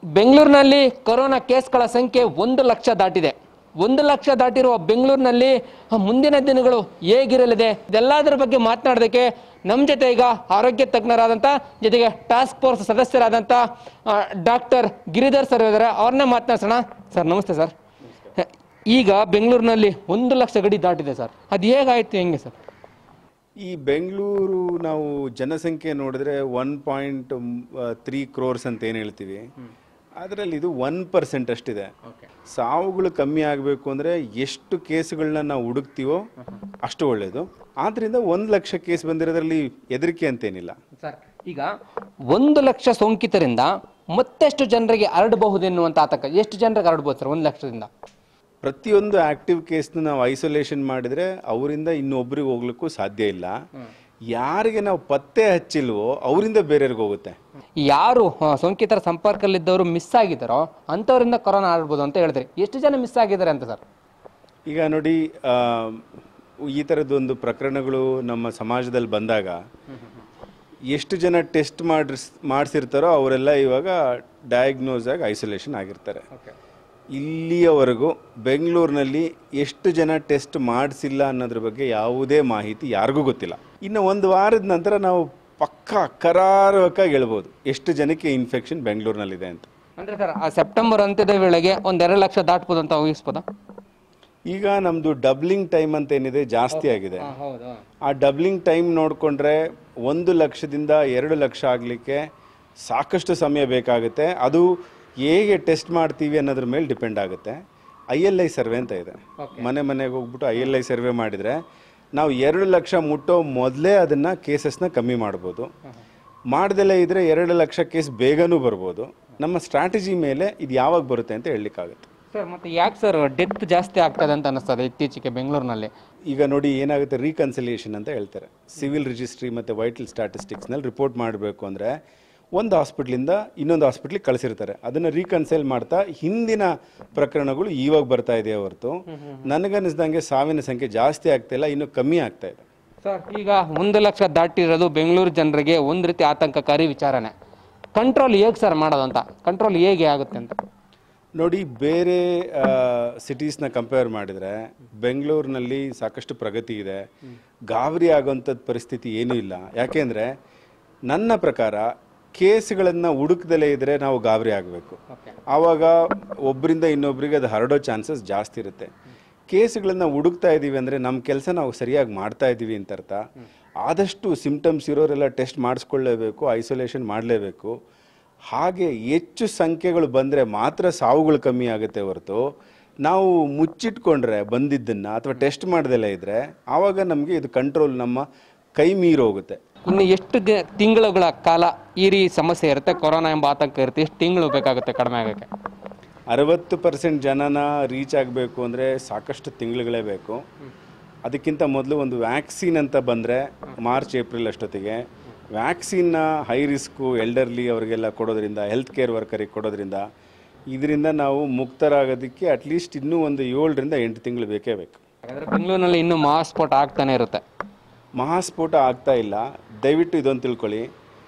ಬೆಂಗಳೂರಿನಲ್ಲಿ ಕೊರೋನಾ ಕೇಸ್ಗಳ ಸಂಖ್ಯೆ ಒಂದು ಲಕ್ಷ ದಾಟಿದೆ ಒಂದು ಲಕ್ಷ ದಾಟಿರುವ ಬೆಂಗಳೂರಿನಲ್ಲಿ ಆ, ಮುಂದಿನ ದಿನಗಳು ಹೇಗಿರಲಿದೆ ಇದೆಲ್ಲದರ ಬಗ್ಗೆ ಮಾತನಾಡೋದಕ್ಕೆ ನಮ್ಮ ಜೊತೆ ಈಗ ಆರೋಗ್ಯ ತಜ್ಞರಾದಂಥ ಜೊತೆಗೆ ಟಾಸ್ಕ್ ಫೋರ್ಸ್ ಸದಸ್ಯರಾದಂಥ ಡಾಕ್ಟರ್ ಗಿರಿಧರ್ ಸರ್ ಇದ್ದಾರೆ ಅವ್ರನ್ನೇ ಮಾತನಾಡ್ಸೋಣ ಸರ್ ನಮಸ್ತೆ ಸರ್ ಈಗ ಬೆಂಗಳೂರಿನಲ್ಲಿ ಒಂದು ಲಕ್ಷ ಗಡಿ ದಾಟಿದೆ ಸರ್ ಅದು ಹೇಗಾಯ್ತು ಹೆಂಗೆ ಸರ್ ಈ ಬೆಂಗಳೂರು ನಾವು ಜನಸಂಖ್ಯೆ ನೋಡಿದ್ರೆ ಒನ್ ಪಾಯಿಂಟ್ ತ್ರೀ ಕ್ರೋರ್ಸ್ ಅಂತ ಏನು ಹೇಳ್ತೀವಿ ಅದರಲ್ಲಿ ಇದು ಒನ್ ಪರ್ಸೆಂಟ್ ಅಷ್ಟಿದೆ ಸಾವುಗಳು ಕಮ್ಮಿ ಆಗಬೇಕು ಅಂದರೆ ಎಷ್ಟು ಕೇಸುಗಳನ್ನ ನಾವು ಹುಡುಕ್ತೀವೋ ಅಷ್ಟು ಒಳ್ಳೆಯದು ಆದ್ದರಿಂದ ಒಂದು ಲಕ್ಷ ಕೇಸ್ ಬಂದಿರೋದ್ರಲ್ಲಿ ಹೆದರಿಕೆ ಅಂತೇನಿಲ್ಲ ಸರ್ ಈಗ ಒಂದು ಲಕ್ಷ ಸೋಂಕಿತರಿಂದ ಮತ್ತೆಷ್ಟು ಜನರಿಗೆ ಹರಡಬಹುದೆನ್ನುವಂತ ಆತಂಕ ಎಷ್ಟು ಜನರಿಗೆ ಹರಡ್ಬೋದು ಸರ್ ಒಂದು ಲಕ್ಷದಿಂದ ಪ್ರತಿಯೊಂದು ಆಕ್ಟಿವ್ ಕೇಸ್ನ ನಾವು ಐಸೋಲೇಷನ್ ಮಾಡಿದರೆ ಅವರಿಂದ ಇನ್ನೊಬ್ರಿಗೆ ಹೋಗ್ಲಿಕ್ಕೂ ಸಾಧ್ಯ ಇಲ್ಲ ಯಾರಿಗೆ ನಾವು ಪತ್ತೆ ಹಚ್ಚಿಲ್ವೋ ಅವರಿಂದ ಬೇರೆಯವ್ರಿಗೆ ಹೋಗುತ್ತೆ ಯಾರು ಆ, ಸೋಂಕಿತರ ಸಂಪರ್ಕದಲ್ಲಿದ್ದವರು ಮಿಸ್ ಆಗಿದ್ದಾರೋ ಅಂಥವರಿಂದ ಕೊರೋನಾ ಹರಡ್ಬೋದು ಅಂತ ಹೇಳಿದ್ರಿ ಎಷ್ಟು ಜನ ಮಿಸ್ ಆಗಿದ್ದಾರೆ ಅಂತ ಸರ್ ಈಗ ನೋಡಿ ಆ, ಈ ಥರದ್ದೊಂದು ಪ್ರಕರಣಗಳು ನಮ್ಮ ಸಮಾಜದಲ್ಲಿ ಬಂದಾಗ ಎಷ್ಟು ಜನ ಟೆಸ್ಟ್ ಮಾಡಿಸ್ ಮಾಡಿಸಿರ್ತಾರೋ ಅವರೆಲ್ಲ ಇವಾಗ ಡಯಾಗ್ನೋಸ್ ಆಗಿ ಐಸೋಲೇಷನ್ ಆಗಿರ್ತಾರೆ ಇಲ್ಲಿಯವರೆಗೂ ಬೆಂಗಳೂರಿನಲ್ಲಿ ಎಷ್ಟು ಜನ ಟೆಸ್ಟ್ ಮಾಡಿಸಿಲ್ಲ ಅನ್ನೋದ್ರ ಬಗ್ಗೆ ಯಾವುದೇ ಮಾಹಿತಿ ಯಾರಿಗೂ ಗೊತ್ತಿಲ್ಲ ಇನ್ನು ಒಂದು ವಾರದ ನಂತರ ನಾವು ಪಕ್ಕ ಕರಾರವಾಗಿ ಹೇಳ್ಬೋದು ಎಷ್ಟು ಜನಕ್ಕೆ ಇನ್ಫೆಕ್ಷನ್ ಬೆಂಗಳೂರಿನಲ್ಲಿದೆ ಅಂತ ಅಂದ್ರೆ ಸರ್ ಆ ಸೆಪ್ಟೆಂಬರ್ ಅಂತ್ಯದ ವೇಳೆಗೆ ಒಂದ್ ಎರಡು ಲಕ್ಷ ದಾಟ್ಬೋದು ಅಂತ ಊಹಿಸ್ಬೋದಾ ಈಗ ನಮ್ಮದು ಡಬ್ಲಿಂಗ್ ಟೈಮ್ ಅಂತ ಏನಿದೆ ಜಾಸ್ತಿ ಆಗಿದೆ ಹೌದು ಆ ಡಬ್ಲಿಂಗ್ ಟೈಮ್ ನೋಡಿಕೊಂಡ್ರೆ ಒಂದು ಲಕ್ಷದಿಂದ ಎರಡು ಲಕ್ಷ ಆಗಲಿಕ್ಕೆ ಸಾಕಷ್ಟು ಸಮಯ ಬೇಕಾಗುತ್ತೆ ಅದು ಹೇಗೆ ಟೆಸ್ಟ್ ಮಾಡ್ತೀವಿ ಅನ್ನೋದ್ರ ಮೇಲೆ ಡಿಪೆಂಡ್ ಆಗುತ್ತೆ ಐ ಎಲ್ ಐ ಸರ್ವೆ ಅಂತ ಇದೆ ಮನೆ ಮನೆಗೆ ಹೋಗ್ಬಿಟ್ಟು ಐ ಎಲ್ ಐ ಸರ್ವೆ ಮಾಡಿದರೆ ನಾವು ಎರಡು ಲಕ್ಷ ಮುಟ್ಟೋ ಮೊದಲೇ ಅದನ್ನು ಕೇಸಸ್ನ ಕಮ್ಮಿ ಮಾಡ್ಬೋದು ಮಾಡ್ದಲೇ ಇದ್ದರೆ ಎರಡು ಲಕ್ಷ ಕೇಸ್ ಬೇಗನೂ ಬರ್ಬೋದು ನಮ್ಮ ಸ್ಟ್ರಾಟಜಿ ಮೇಲೆ ಇದು ಯಾವಾಗ ಬರುತ್ತೆ ಅಂತ ಹೇಳಲಿಕ್ಕಾಗುತ್ತೆ ಸರ್ ಮತ್ತೆ ಯಾಕೆ ಸರ್ ಡೆತ್ ಜಾಸ್ತಿ ಆಗ್ತದೆ ಅಂತ ಅನಿಸ್ತದೆ ಇತ್ತೀಚೆಗೆ ಬೆಂಗಳೂರಿನಲ್ಲಿ ಈಗ ನೋಡಿ ಏನಾಗುತ್ತೆ ರೀಕನ್ಸಿಲಿಯೇಷನ್ ಅಂತ ಹೇಳ್ತಾರೆ ಸಿವಿಲ್ ರಿಜಿಸ್ಟ್ರಿ ಮತ್ತು ವೈಟಲ್ ಸ್ಟ್ಯಾಟಿಸ್ಟಿಕ್ಸ್ನಲ್ಲಿ ರಿಪೋರ್ಟ್ ಮಾಡಬೇಕು ಅಂದರೆ ಒಂದು ಹಾಸ್ಪಿಟ್ಲಿಂದ ಇನ್ನೊಂದು ಹಾಸ್ಪಿಟ್ಲಿಗೆ ಕಳಿಸಿರ್ತಾರೆ ಅದನ್ನು ರೀಕನ್ಸೈಲ್ ಮಾಡ್ತಾ ಹಿಂದಿನ ಪ್ರಕರಣಗಳು ಇವಾಗ ಬರ್ತಾ ಇದೆ ಹೊರತು ನನಗನ್ನಿಸ್ದಂಗೆ ಸಾವಿನ ಸಂಖ್ಯೆ ಜಾಸ್ತಿ ಆಗ್ತಾ ಇಲ್ಲ ಇನ್ನೂ ಕಮ್ಮಿ ಆಗ್ತಾ ಇದೆ ಸರ್ ಈಗ ಒಂದು ಲಕ್ಷ ದಾಟಿರೋದು ಬೆಂಗಳೂರು ಜನರಿಗೆ ಒಂದು ರೀತಿ ಆತಂಕಕಾರಿ ವಿಚಾರನೆ ಕಂಟ್ರೋಲ್ ಹೇಗೆ ಸರ್ ಮಾಡೋದು ಅಂತ ಕಂಟ್ರೋಲ್ ಹೇಗೆ ಆಗುತ್ತೆ ಅಂತ ನೋಡಿ ಬೇರೆ ಸಿಟೀಸ್ನ ಕಂಪೇರ್ ಮಾಡಿದರೆ ಬೆಂಗಳೂರಿನಲ್ಲಿ ಸಾಕಷ್ಟು ಪ್ರಗತಿ ಇದೆ ಗಾಬರಿ ಆಗೋಂಥದ್ದು ಪರಿಸ್ಥಿತಿ ಏನೂ ಇಲ್ಲ ಯಾಕೆಂದರೆ ನನ್ನ ಪ್ರಕಾರ ಕೇಸ್ಗಳನ್ನು ಹುಡುಕ್ದಲೇ ಇದ್ದರೆ ನಾವು ಗಾಬರಿ ಆಗಬೇಕು ಆವಾಗ ಒಬ್ಬರಿಂದ ಇನ್ನೊಬ್ಬರಿಗೆ ಅದು ಹರಡೋ ಚಾನ್ಸಸ್ ಜಾಸ್ತಿ ಇರುತ್ತೆ ಕೇಸ್ಗಳನ್ನು ಹುಡುಕ್ತಾ ಇದ್ದೀವಿ ಅಂದರೆ ನಮ್ಮ ಕೆಲಸ ನಾವು ಸರಿಯಾಗಿ ಮಾಡ್ತಾ ಇದ್ದೀವಿ ಅಂತ ಅರ್ಥ ಆದಷ್ಟು ಸಿಮ್ಟಮ್ಸ್ ಇರೋರೆಲ್ಲ ಟೆಸ್ಟ್ ಮಾಡಿಸ್ಕೊಳ್ಳೇಬೇಕು ಐಸೋಲೇಷನ್ ಮಾಡಲೇಬೇಕು ಹಾಗೆ ಹೆಚ್ಚು ಸಂಖ್ಯೆಗಳು ಬಂದರೆ ಮಾತ್ರ ಸಾವುಗಳು ಕಮ್ಮಿ ಆಗುತ್ತೆ ಹೊರತು ನಾವು ಮುಚ್ಚಿಟ್ಕೊಂಡ್ರೆ ಬಂದಿದ್ದನ್ನು ಅಥವಾ ಟೆಸ್ಟ್ ಮಾಡ್ದಲೇ ಇದ್ದರೆ ಆವಾಗ ನಮಗೆ ಇದು ಕಂಟ್ರೋಲ್ ನಮ್ಮ ಕೈ ಮೀರೋಗುತ್ತೆ ಇನ್ನು ಎಷ್ಟು ದಿ ತಿಂಗಳುಗಳ ಕಾಲ ಈ ರೀ ಸಮಸ್ಯೆ ಇರುತ್ತೆ ಕೊರೋನಾ ಎಂಬ ಆತಂಕ ಇರುತ್ತೆ ಎಷ್ಟು ತಿಂಗಳು ಬೇಕಾಗುತ್ತೆ ಕಡಿಮೆ ಆಗೋಕ್ಕೆ ಅರವತ್ತು ಪರ್ಸೆಂಟ್ ಜನನ ರೀಚ್ ಆಗಬೇಕು ಅಂದರೆ ಸಾಕಷ್ಟು ತಿಂಗಳುಗಳೇ ಬೇಕು ಅದಕ್ಕಿಂತ ಮೊದಲು ಒಂದು ವ್ಯಾಕ್ಸಿನ್ ಅಂತ ಬಂದರೆ ಮಾರ್ಚ್ ಏಪ್ರಿಲ್ ಅಷ್ಟೊತ್ತಿಗೆ ವ್ಯಾಕ್ಸಿನ್ನ ಹೈ ರಿಸ್ಕು ಎಲ್ಡರ್ಲಿ ಅವರಿಗೆಲ್ಲ ಕೊಡೋದ್ರಿಂದ ಹೆಲ್ತ್ ಕೇರ್ ವರ್ಕರಿಗೆ ಕೊಡೋದ್ರಿಂದ ಇದರಿಂದ ನಾವು ಮುಕ್ತರಾಗೋದಕ್ಕೆ ಅಟ್ಲೀಸ್ಟ್ ಇನ್ನೂ ಒಂದು ಏಳರಿಂದ ಎಂಟು ತಿಂಗಳು ಬೇಕೇ ಬೇಕು ಹಾಗಾದ್ರೆ ಬೆಂಗಳೂರಿನಲ್ಲಿ ಇನ್ನೂ ಮಹಾಸ್ಫೋಟ ಆಗ್ತಾನೆ ಇರುತ್ತೆ ಮಹಾಸ್ಫೋಟ ಆಗ್ತಾ ಇಲ್ಲ ದಯವಿಟ್ಟು ಇದೊಂದು ತಿಳ್ಕೊಳ್ಳಿ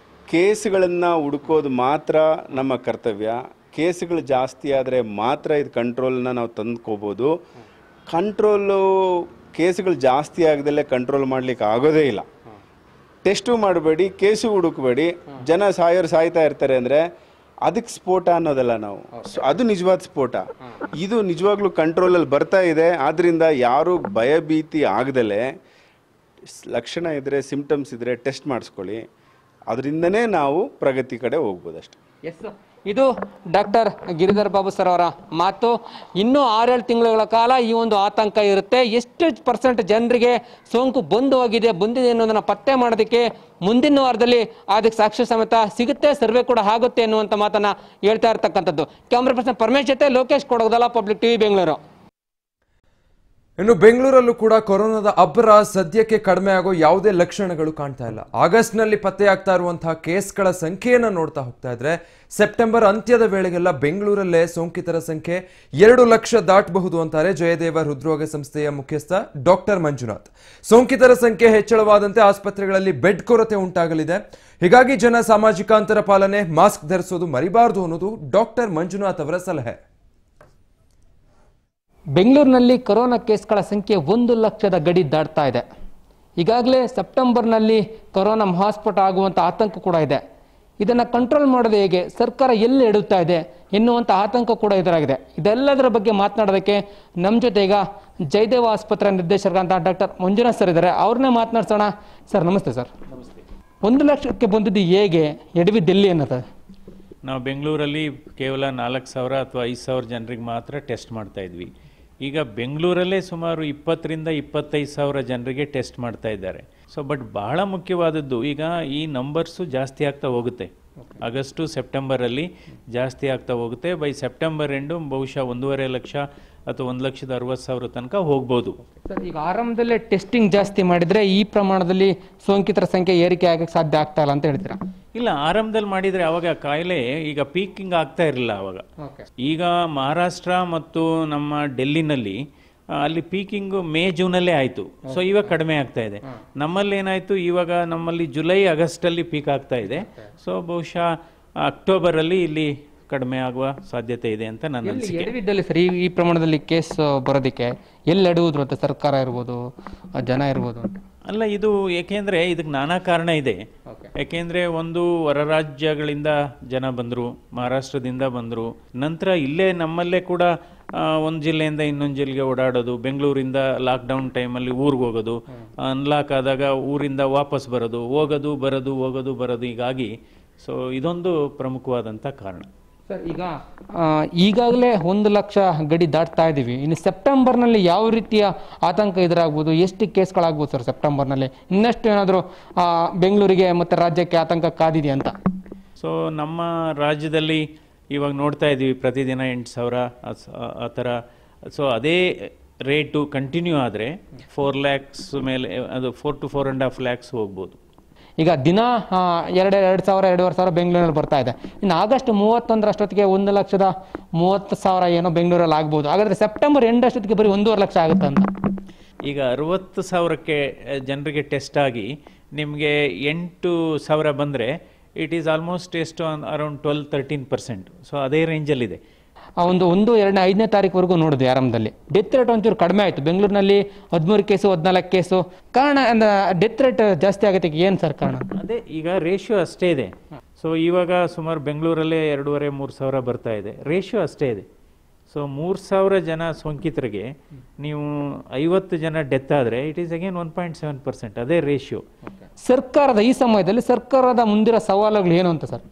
ಕೇಸುಗಳನ್ನು ಹುಡುಕೋದು ಮಾತ್ರ ನಮ್ಮ ಕರ್ತವ್ಯ ಕೇಸುಗಳು ಜಾಸ್ತಿ ಆದರೆ ಮಾತ್ರ ಇದು ಕಂಟ್ರೋಲ್ನ ನಾವು ತಂದ್ಕೋಬೋದು ಕಂಟ್ರೋಲು ಕೇಸುಗಳು ಜಾಸ್ತಿ ಆಗದಲ್ಲೇ ಕಂಟ್ರೋಲ್ ಮಾಡಲಿಕ್ಕೆ ಆಗೋದೇ ಇಲ್ಲ ಟೆಸ್ಟು ಮಾಡಬೇಡಿ ಕೇಸು ಹುಡುಕಬೇಡಿ ಜನ ಸಾಯೋರು ಸಾಯ್ತಾ ಇರ್ತಾರೆ ಅಂದರೆ ಅದಕ್ಕೆ ಸ್ಫೋಟ ಅನ್ನೋದಲ್ಲ ನಾವು ಸೊ ಅದು ನಿಜವಾದ ಸ್ಫೋಟ ಇದು ನಿಜವಾಗ್ಲೂ ಕಂಟ್ರೋಲಲ್ಲಿ ಬರ್ತಾ ಇದೆ ಆದ್ದರಿಂದ ಯಾರೂ ಭಯಭೀತಿ ಆಗದಲೇ ಲಕ್ಷಣ ಇದ್ದರೆ ಸಿಮ್ಟಮ್ಸ್ ಇದ್ದರೆ ಟೆಸ್ಟ್ ಮಾಡಿಸ್ಕೊಳ್ಳಿ ಅದರಿಂದನೇ ನಾವು ಪ್ರಗತಿ ಕಡೆ ಹೋಗ್ಬೋದು ಅಷ್ಟೇ ಎಸ್ ಇದು ಡಾಕ್ಟರ್ ಗಿರಿಧರ್ ಬಾಬು ಸರ್ ಅವರ ಮಾತು ಇನ್ನೂ ಆರೇಳು ತಿಂಗಳುಗಳ ಕಾಲ ಈ ಒಂದು ಆತಂಕ ಇರುತ್ತೆ ಎಷ್ಟು ಪರ್ಸೆಂಟ್ ಜನರಿಗೆ ಸೋಂಕು ಬಂದು ಹೋಗಿದೆ ಬಂದಿದೆ ಅನ್ನೋದನ್ನ ಪತ್ತೆ ಮಾಡೋದಕ್ಕೆ ಮುಂದಿನ ವಾರದಲ್ಲಿ ಅದಕ್ಕೆ ಸಾಕ್ಷ್ಯ ಸಮೇತ ಸಿಗುತ್ತೆ ಸರ್ವೆ ಕೂಡ ಆಗುತ್ತೆ ಅನ್ನುವಂಥ ಮಾತನ್ನ ಹೇಳ್ತಾ ಇರ್ತಕ್ಕಂಥದ್ದು ಕ್ಯಾಮ್ರಾ ಪರ್ಸನ್ ಪರಮೇಶ್ ಜೊತೆ ಲೋಕೇಶ್ ಕೊಡೋದಲ್ಲ ಪಬ್ಲಿಕ್ ಟಿವಿ ಬೆಂಗಳೂರು ಇನ್ನು ಬೆಂಗಳೂರಲ್ಲೂ ಕೂಡ ಕೊರೋನಾದ ಅಬ್ಬರ ಸದ್ಯಕ್ಕೆ ಕಡಿಮೆ ಆಗೋ ಯಾವುದೇ ಲಕ್ಷಣಗಳು ಕಾಣ್ತಾ ಇಲ್ಲ ಆಗಸ್ಟ್ನಲ್ಲಿ ಪತ್ತೆಯಾಗ್ತಾ ಇರುವಂತಹ ಕೇಸ್ಗಳ ಸಂಖ್ಯೆಯನ್ನು ನೋಡ್ತಾ ಹೋಗ್ತಾ ಇದ್ರೆ ಸೆಪ್ಟೆಂಬರ್ ಅಂತ್ಯದ ವೇಳೆಗೆಲ್ಲ ಬೆಂಗಳೂರಲ್ಲೇ ಸೋಂಕಿತರ ಸಂಖ್ಯೆ ಎರಡು ಲಕ್ಷ ದಾಟಬಹುದು ಅಂತಾರೆ ಜಯದೇವ ಹೃದ್ರೋಗ ಸಂಸ್ಥೆಯ ಮುಖ್ಯಸ್ಥ ಡಾಕ್ಟರ್ ಮಂಜುನಾಥ್ ಸೋಂಕಿತರ ಸಂಖ್ಯೆ ಹೆಚ್ಚಳವಾದಂತೆ ಆಸ್ಪತ್ರೆಗಳಲ್ಲಿ ಬೆಡ್ ಕೊರತೆ ಉಂಟಾಗಲಿದೆ ಹೀಗಾಗಿ ಜನ ಸಾಮಾಜಿಕ ಅಂತರ ಪಾಲನೆ ಮಾಸ್ಕ್ ಧರಿಸೋದು ಮರಿಬಾರದು ಅನ್ನೋದು ಡಾಕ್ಟರ್ ಮಂಜುನಾಥ್ ಅವರ ಸಲಹೆ ಬೆಂಗಳೂರಿನಲ್ಲಿ ಕೊರೋನಾ ಕೇಸ್ಗಳ ಸಂಖ್ಯೆ ಒಂದು ಲಕ್ಷದ ಗಡಿ ದಾಟ್ತಾ ಇದೆ ಈಗಾಗಲೇ ಸೆಪ್ಟೆಂಬರ್ನಲ್ಲಿ ಕೊರೋನಾ ಮಹಾಸ್ಫೋಟ ಆಗುವಂಥ ಆತಂಕ ಕೂಡ ಇದೆ ಇದನ್ನು ಕಂಟ್ರೋಲ್ ಮಾಡೋದು ಹೇಗೆ ಸರ್ಕಾರ ಎಲ್ಲಿ ಎಡುತ್ತಾ ಇದೆ ಎನ್ನುವಂಥ ಆತಂಕ ಕೂಡ ಎದುರಾಗಿದೆ ಇದೆಲ್ಲದರ ಬಗ್ಗೆ ಮಾತನಾಡೋದಕ್ಕೆ ನಮ್ಮ ಜೊತೆ ಈಗ ಜಯದೇವ ಆಸ್ಪತ್ರೆ ನಿರ್ದೇಶಕರಂತ ಡಾಕ್ಟರ್ ಮಂಜುನಾಥ್ ಸರ್ ಇದ್ದಾರೆ ಅವ್ರನ್ನೇ ಮಾತನಾಡ್ಸೋಣ ಸರ್ ನಮಸ್ತೆ ಸರ್ ಒಂದು ಲಕ್ಷಕ್ಕೆ ಬಂದಿದ್ದು ಹೇಗೆ ಎಡವಿದ್ದೆಲ್ಲಿ ಅನ್ನೋದು ನಾವು ಬೆಂಗಳೂರಲ್ಲಿ ಕೇವಲ ನಾಲ್ಕು ಸಾವಿರ ಅಥವಾ ಐದು ಸಾವಿರ ಜನರಿಗೆ ಮಾತ್ರ ಟೆಸ್ಟ್ ಮಾಡ್ತಾ ಇದ್ವಿ ಈಗ ಬೆಂಗಳೂರಲ್ಲೇ ಸುಮಾರು ಇಪ್ಪತ್ತರಿಂದ ಇಪ್ಪತ್ತೈದು ಸಾವಿರ ಜನರಿಗೆ ಟೆಸ್ಟ್ ಮಾಡ್ತಾ ಇದ್ದಾರೆ ಸೊ ಬಟ್ ಬಹಳ ಮುಖ್ಯವಾದದ್ದು ಈಗ ಈ ನಂಬರ್ಸು ಜಾಸ್ತಿ ಆಗ್ತಾ ಹೋಗುತ್ತೆ ಆಗಸ್ಟು ಸೆಪ್ಟೆಂಬರಲ್ಲಿ ಜಾಸ್ತಿ ಆಗ್ತಾ ಹೋಗುತ್ತೆ ಬೈ ಸೆಪ್ಟೆಂಬರ್ ಎಂಡು ಬಹುಶಃ ಒಂದೂವರೆ ಲಕ್ಷ ಅಥವಾ ಒಂದು ಲಕ್ಷದ ಅರವತ್ತು ಸಾವಿರ ತನಕ ಹೋಗ್ಬೋದು ಸರ್ ಈಗ ಆರಂಭದಲ್ಲೇ ಟೆಸ್ಟಿಂಗ್ ಜಾಸ್ತಿ ಮಾಡಿದ್ರೆ ಈ ಪ್ರಮಾಣದಲ್ಲಿ ಸೋಂಕಿತರ ಸಂಖ್ಯೆ ಏರಿಕೆ ಆಗಕ್ಕೆ ಸಾಧ್ಯ ಆಗ್ತಾ ಇಲ್ಲ ಅಂತ ಹೇಳ್ತೀರಾ ಇಲ್ಲ ಆರಂಭದಲ್ಲಿ ಮಾಡಿದರೆ ಅವಾಗ ಕಾಯಿಲೆ ಈಗ ಪೀಕಿಂಗ್ ಆಗ್ತಾ ಇರಲಿಲ್ಲ ಅವಾಗ ಓಕೆ ಈಗ ಮಹಾರಾಷ್ಟ್ರ ಮತ್ತು ನಮ್ಮ ಡೆಲ್ಲಿನಲ್ಲಿ ಆ, ಅಲ್ಲಿ ಪೀಕಿಂಗು ಮೇ ಜೂನಲ್ಲೇ ಆಯಿತು ಸೊ ಇವಾಗ ಕಡಿಮೆ ಆಗ್ತಾ ಇದೆ ನಮ್ಮಲ್ಲಿ ಏನಾಯಿತು ಇವಾಗ ನಮ್ಮಲ್ಲಿ ಜುಲೈ ಆಗಸ್ಟಲ್ಲಿ ಪೀಕ್ ಆಗ್ತಾ ಇದೆ ಸೊ ಬಹುಶಃ ಅಕ್ಟೋಬರಲ್ಲಿ ಇಲ್ಲಿ ಕಡಿಮೆ ಆಗುವ ಸಾಧ್ಯತೆ ಇದೆ ಅಂತ ನನ್ನ ಎಲ್ಲಿ ಅನಿಸಿಕೆ ಎಡವಿದ್ದಲ್ಲಿ ಸರ್ ಈ ಈ ಪ್ರಮಾಣದಲ್ಲಿ ಕೇಸ್ ಬರೋದಕ್ಕೆ ಎಲ್ಲಿ ಎಡುವುದ್ರು ಅಂತ ಸರ್ಕಾರ ಇರ್ಬೋದು ಆ ಜನ ಇರ್ಬೋದು ಅಂತ ಅಲ್ಲ ಇದು ಏಕೆಂದರೆ ಇದಕ್ಕೆ ನಾನಾ ಕಾರಣ ಇದೆ ಯಾಕೆಂದರೆ ಒಂದು ಹೊರ ರಾಜ್ಯಗಳಿಂದ ಜನ ಬಂದರು ಮಹಾರಾಷ್ಟ್ರದಿಂದ ಬಂದರು ನಂತರ ಇಲ್ಲೇ ನಮ್ಮಲ್ಲೇ ಕೂಡ ಒಂದು ಜಿಲ್ಲೆಯಿಂದ ಇನ್ನೊಂದು ಜಿಲ್ಲೆಗೆ ಓಡಾಡೋದು ಬೆಂಗಳೂರಿಂದ ಲಾಕ್ಡೌನ್ ಟೈಮಲ್ಲಿ ಊರಿಗೆ ಹೋಗೋದು ಅನ್ಲಾಕ್ ಆದಾಗ ಊರಿಂದ ವಾಪಸ್ ಬರೋದು ಹೋಗೋದು ಬರೋದು ಹೋಗೋದು ಬರೋದು ಹೀಗಾಗಿ ಸೊ ಇದೊಂದು ಪ್ರಮುಖವಾದಂಥ ಕಾರಣ ಸರ್ ಈಗ ಆ, ಈಗಾಗಲೇ ಒಂದು ಲಕ್ಷ ಗಡಿ ದಾಟ್ತಾ ಇದ್ದೀವಿ ಇನ್ನು ಸೆಪ್ಟೆಂಬರ್ನಲ್ಲಿ ಯಾವ ರೀತಿಯ ಆತಂಕ ಎದುರಾಗ್ಬೋದು ಎಷ್ಟು ಕೇಸ್ಗಳಾಗ್ಬೋದು ಸರ್ ಸೆಪ್ಟೆಂಬರ್ನಲ್ಲಿ ಇನ್ನಷ್ಟು ಏನಾದರೂ ಬೆಂಗಳೂರಿಗೆ ಮತ್ತು ರಾಜ್ಯಕ್ಕೆ ಆತಂಕ ಕಾದಿದೆ ಅಂತ ಸೊ ನಮ್ಮ ರಾಜ್ಯದಲ್ಲಿ ಇವಾಗ ನೋಡ್ತಾ ಇದ್ದೀವಿ ಪ್ರತಿದಿನ ಎಂಟು ಸಾವಿರ ಆ ಸ- ಆ- ಆ ಥರ ಸೊ ಅದೇ ರೇಟು ಕಂಟಿನ್ಯೂ ಆದರೆ ಫೋರ್ ಲ್ಯಾಕ್ಸ್ ಮೇಲೆ ಅದು four to four and half lakhs ಹೋಗ್ಬೋದು ಈಗ ದಿನ ಆ, ಎರಡು ಎರಡು ಸಾವಿರ ಎರಡೂವರೆ ಸಾವಿರ ಬೆಂಗಳೂರಲ್ಲಿ ಬರ್ತಾ ಇದೆ ಇನ್ನು ಆಗಸ್ಟ್ ಮೂವತ್ತೊಂದರಷ್ಟೊತ್ತಿಗೆ ಒಂದು ಲಕ್ಷದ ಮೂವತ್ತು ಸಾವಿರ ಏನೋ ಬೆಂಗಳೂರಲ್ಲಿ ಆಗ್ಬೋದು ಹಾಗಾದ್ರೆ ಸೆಪ್ಟೆಂಬರ್ ಎಂಡ್ ಅಷ್ಟೊತ್ತಿಗೆ ಬರೀ ಒಂದೂವರೆ ಲಕ್ಷ ಆಗುತ್ತೆ ಅಂತ ಈಗ ಅರುವತ್ತು ಸಾವಿರಕ್ಕೆ ಜನರಿಗೆ ಟೆಸ್ಟ್ ಆಗಿ ನಿಮಗೆ ಎಂಟು ಸಾವಿರ ಬಂದರೆ ಇಟ್ ಈಸ್ ಆಲ್ಮೋಸ್ಟ್ ಎಷ್ಟು around twelve thirteen percent so ಅದೇ ರೇಂಜಲ್ಲಿದೆ ಆ ಒಂದು ಒಂದು ಎರಡನೇ ಐದನೇ ತಾರೀಕುವರೆಗೂ ನೋಡಿದ್ವಿ ಆರಂಭದಲ್ಲಿ ಡೆತ್ ರೇಟ್ ಒಂಚೂರು ಕಡಿಮೆ ಆಯಿತು ಬೆಂಗಳೂರಿನಲ್ಲಿ ಹದಿಮೂರು ಕೇಸು ಹದಿನಾಲ್ಕು ಕೇಸು ಕಾರಣ ಅಂದ್ರೆ ಡೆತ್ ರೇಟ್ ಜಾಸ್ತಿ ಆಗೋದಕ್ಕೆ ಏನು ಸರ್ ಕಾರಣ ಅದೇ ಈಗ ರೇಷಿಯೋ ಅಷ್ಟೇ ಇದೆ ಸೊ ಇವಾಗ ಸುಮಾರು ಬೆಂಗಳೂರಲ್ಲೇ ಎರಡೂವರೆ ಮೂರು ಸಾವಿರ ಬರ್ತಾ ಇದೆ ರೇಷಿಯೋ ಅಷ್ಟೇ ಇದೆ ಸೊ ಮೂರು ಸಾವಿರ ಜನ ಸೋಂಕಿತರಿಗೆ ನೀವು ಐವತ್ತು ಜನ ಡೆತ್ ಆದರೆ it is again one point seven percent ಅದೇ ರೇಷಿಯೋ ಸರ್ಕಾರದ ಈ ಸಮಯದಲ್ಲಿ ಸರ್ಕಾರದ ಮುಂದಿರೋ ಸವಾಲುಗಳು ಏನು ಅಂತ ಸರ್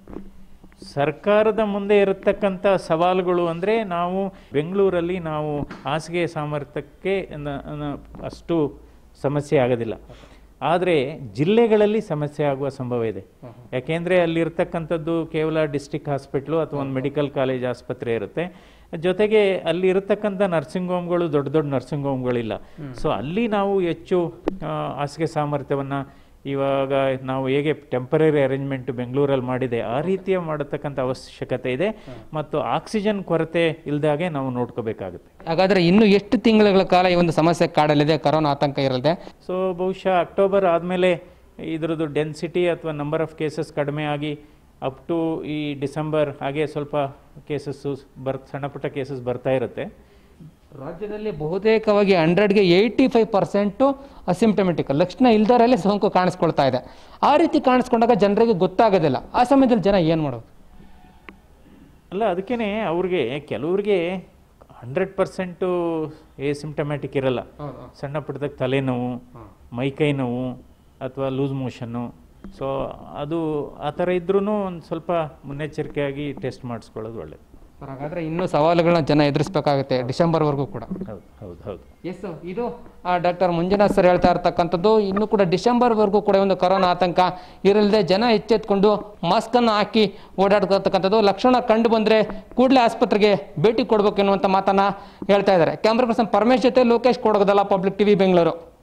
ಸರ್ಕಾರದ ಮುಂದೆ ಇರತಕ್ಕಂಥ ಸವಾಲುಗಳು ಅಂದರೆ ನಾವು ಬೆಂಗಳೂರಲ್ಲಿ ನಾವು ಹಾಸಿಗೆ ಸಾಮರ್ಥ್ಯಕ್ಕೆ ನ- ನ- ಅಷ್ಟು ಸಮಸ್ಯೆ ಆಗೋದಿಲ್ಲ ಆದರೆ ಜಿಲ್ಲೆಗಳಲ್ಲಿ ಸಮಸ್ಯೆ ಆಗುವ ಸಂಭವ ಇದೆ ಯಾಕೆಂದರೆ ಅಲ್ಲಿರ್ತಕ್ಕಂಥದ್ದು ಕೇವಲ ಡಿಸ್ಟಿಕ್ ಹಾಸ್ಪಿಟ್ಲು ಅಥವಾ ಒಂದು ಮೆಡಿಕಲ್ ಕಾಲೇಜ್ ಆಸ್ಪತ್ರೆ ಇರುತ್ತೆ ಜೊತೆಗೆ ಅಲ್ಲಿ ಇರತಕ್ಕಂಥ ನರ್ಸಿಂಗ್ ಹೋಮ್ಗಳು ದೊಡ್ಡ ದೊಡ್ಡ ನರ್ಸಿಂಗ್ ಹೋಮ್ಗಳಿಲ್ಲ ಸೊ ಅಲ್ಲಿ ನಾವು ಹೆಚ್ಚು ಆ, ಹಾಸಿಗೆ ಸಾಮರ್ಥ್ಯವನ್ನು ಇವಾಗ ನಾವು ಹೇಗೆ ಟೆಂಪರರಿ ಅರೇಂಜ್ಮೆಂಟ್ ಬೆಂಗಳೂರಲ್ಲಿ ಮಾಡಿದೆ ಆ ರೀತಿಯ ಮಾಡತಕ್ಕಂಥ ಅವಶ್ಯಕತೆ ಇದೆ ಮತ್ತು ಆಕ್ಸಿಜನ್ ಕೊರತೆ ಇಲ್ದಾಗೆ ನಾವು ನೋಡ್ಕೋಬೇಕಾಗುತ್ತೆ ಹಾಗಾದ್ರೆ ಇನ್ನು ಎಷ್ಟು ತಿಂಗಳುಗಳ ಕಾಲ ಈ ಒಂದು ಸಮಸ್ಯೆ ಕಾಡಲಿದೆ ಕರೋನಾ ಆತಂಕ ಇರಲಿದೆ ಸೊ ಬಹುಶಃ ಅಕ್ಟೋಬರ್ ಆದಮೇಲೆ ಇದರದ್ದು ಡೆನ್ಸಿಟಿ ಅಥವಾ ನಂಬರ್ ಆಫ್ ಕೇಸಸ್ ಕಡಿಮೆ ಆಗಿ ಅಪ್ ಟು ಈ ಡಿಸೆಂಬರ್ ಹಾಗೆ ಸ್ವಲ್ಪ ಕೇಸಸ್ಸು ಬರ್ ಸಣ್ಣ ಪುಟ್ಟ ಕೇಸಸ್ ಬರ್ತಾ ಇರುತ್ತೆ ರಾಜ್ಯದಲ್ಲಿ ಬಹುತೇಕವಾಗಿ ಹಂಡ್ರೆಡ್ಗೆ ಏಯ್ಟಿ ಫೈವ್ ಪರ್ಸೆಂಟು ಅಸಿಂಪ್ಟಮೆಟಿಕ್ ಲಕ್ಷಣ ಇಲ್ದರಲ್ಲೇ ಸೋಂಕು ಕಾಣಿಸ್ಕೊಳ್ತಾ ಇದೆ ಆ ರೀತಿ ಕಾಣಿಸ್ಕೊಂಡಾಗ ಜನರಿಗೆ ಗೊತ್ತಾಗೋದಿಲ್ಲ ಆ ಸಮಯದಲ್ಲಿ ಜನ ಏನು ಮಾಡೋದು ಅಲ್ಲ ಅದಕ್ಕೇ ಅವ್ರಿಗೆ ಕೆಲವ್ರಿಗೆ ಹಂಡ್ರೆಡ್ ಪರ್ಸೆಂಟು ಸಿಂಪ್ಟಮ್ಯಾಟಿಕ್ ಇರಲ್ಲ ಸಣ್ಣ ಪುಟ್ಟದಾಗ ತಲೆನೋವು ಮೈಕೈ ನೋವು ಅಥವಾ ಲೂಸ್ ಮೋಷನ್ನು ಸೊ ಅದು ಆ ಥರ ಇದ್ರೂ ಒಂದು ಸ್ವಲ್ಪ ಮುನ್ನೆಚ್ಚರಿಕೆಯಾಗಿ ಟೆಸ್ಟ್ ಮಾಡಿಸ್ಕೊಳ್ಳೋದು ಒಳ್ಳೆಯದು ಸರ್ ಹಾಗಾದ್ರೆ ಇನ್ನೂ ಸವಾಲುಗಳನ್ನ ಜನ ಎದುರಿಸಬೇಕಾಗುತ್ತೆ ಡಿಸೆಂಬರ್ವರೆಗೂ ಕೂಡ ಹೌದು ಹೌದು ಹೌದು ಎಸ್ ಇದು ಡಾಕ್ಟರ್ ಮಂಜುನಾಥ್ ಸರ್ ಹೇಳ್ತಾ ಇರ್ತಕ್ಕಂಥದ್ದು ಇನ್ನು ಕೂಡ ಡಿಸೆಂಬರ್ವರೆಗೂ ಕೂಡ ಒಂದು ಕೊರೋನಾ ಆತಂಕ ಇರಲಿದೆ ಜನ ಎಚ್ಚೆತ್ಕೊಂಡು ಮಾಸ್ಕನ್ನು ಹಾಕಿ ಓಡಾಡ್ತಕ್ಕಂಥದ್ದು ಲಕ್ಷಣ ಕಂಡು ಬಂದರೆ ಕೂಡಲೇ ಆಸ್ಪತ್ರೆಗೆ ಭೇಟಿ ಕೊಡಬೇಕು ಎನ್ನುವಂಥ ಮಾತನ್ನ ಹೇಳ್ತಾ ಇದ್ದಾರೆ ಕ್ಯಾಮ್ರಾ ಪರ್ಸನ್ ಪರಮೇಶ್ ಜೊತೆ ಲೋಕೇಶ್ ಕೊಡಗದಲ್ಲ ಪಬ್ಲಿಕ್ ಟಿವಿ ಬೆಂಗಳೂರು